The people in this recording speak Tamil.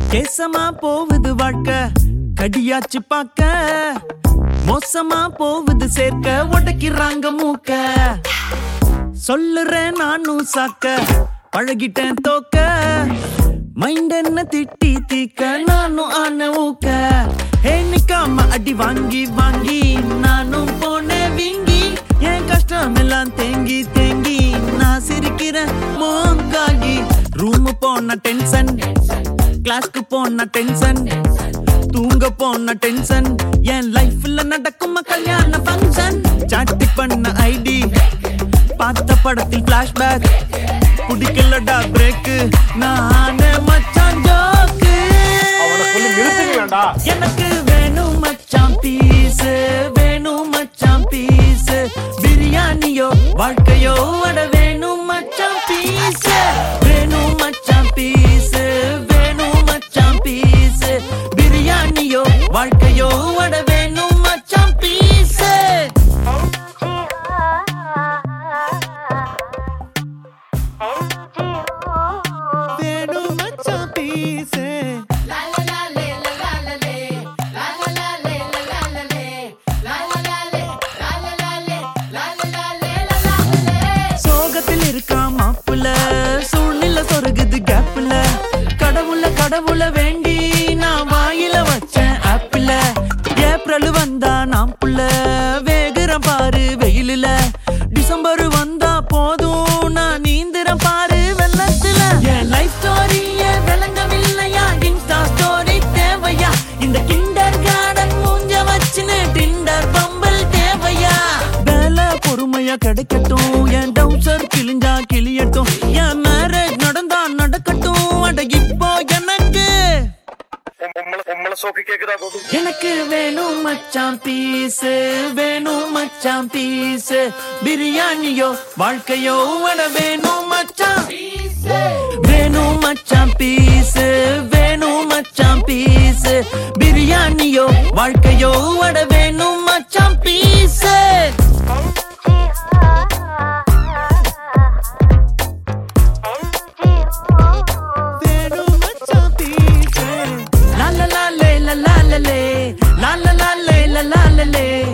கேசமா போகுது வாழ்க்கை கடியாச்சு பாக்க மோசமா போகுது சேர்க்க உடைக்கிறாங்க மூக்க சொல்லுறேன் நானும் சாக்க பழகிட்டேன் தோக்க மைண்ட் என்ன திட்டி தீக்க நானும் ஆன ஊக்க ஹே நிக்காம அடி வாங்கி வாங்கி நானும் போனேன் வீங்கி என் கஷ்டம் எல்லாம் தேங்கி தேங்கி நான் சிரிக்கிறேன் மோங்காகி ரூம் போன டென்ஷன் கிளாஸ்க்கு போன டென்ஷன் தூங்க போன டென்ஷன் என் லைஃப்ல நடக்கும் கல்யாண ஃபங்க்ஷன் சாட்டி பண்ண ஐடி பார்த்த படத்தில் பிளாஷ்பேக் பிடிக்கலடா பிரேக் நானே மச்சான் ஜோக்கு அவனை சொல்லி நிறுத்துங்களேன்டா எனக்கு வேணும் மச்சான் பீஸ் வேணும் மச்சான் பீஸ் பிரியாணியோ வாழ்க்கையோ அட வேணும் மச்சான் பீஸ் வேணும் மச்சான் பீஸ் வேணும் மச்சான் பீஸ் பிரியாணியோ வாழ்க்கையோ அட வேணும் மச்சான் பீஸ் வேணும் மச்சான் பீஸ் சோகத்தில் இருக்கா மாப்புல சூழ்நிலை சொருகுது கேப்புல கடவுள கடவுள வேண்டி நான் வாயில வச்சேன் ஆப்பிள ஏப்ரல் வந்தா நாம் புள்ள வேகுறேன் பாரு வெயிலுல டிசம்பர் வந்தா போதும் நான் நீந்திரம் பாரு வெள்ளத்துல என் லைஃப் ஸ்டோரிய விளங்கவில்லையா இன்ஸ்டா ஸ்டோரி தேவையா இந்த கிண்டர் கார்டன் மூஞ்ச வச்சுன்னு டிண்டர் பம்பல் தேவையா வேலை பொறுமையா கிடைக்கட்டும் என் டவுசர் கிழிஞ்சா கிளியட்டும் என் மேரேஜ் நடந்தா நடக்கட்டும் அட இப்போ எனக்கு உம்மள உம்மள சோக்கு கேக்குதா போது எனக்கு வேணும் மச்சான் பீஸ் வேணும் மச்சான் பீஸ் பிரியாணியோ வாழ்க்கையோ அட வேணும் மச்சான் வேணும் மச்சான் பீஸ் வேணும் மச்சான் பீஸ் பிரியாணியோ வாழ்க்கையோ அட வேணும் மச்சான் பீஸ் வேணும் மச்சான் பீஸ் லா லா லா லே லா லா லா லே லா லா லா லே லா லா லா லே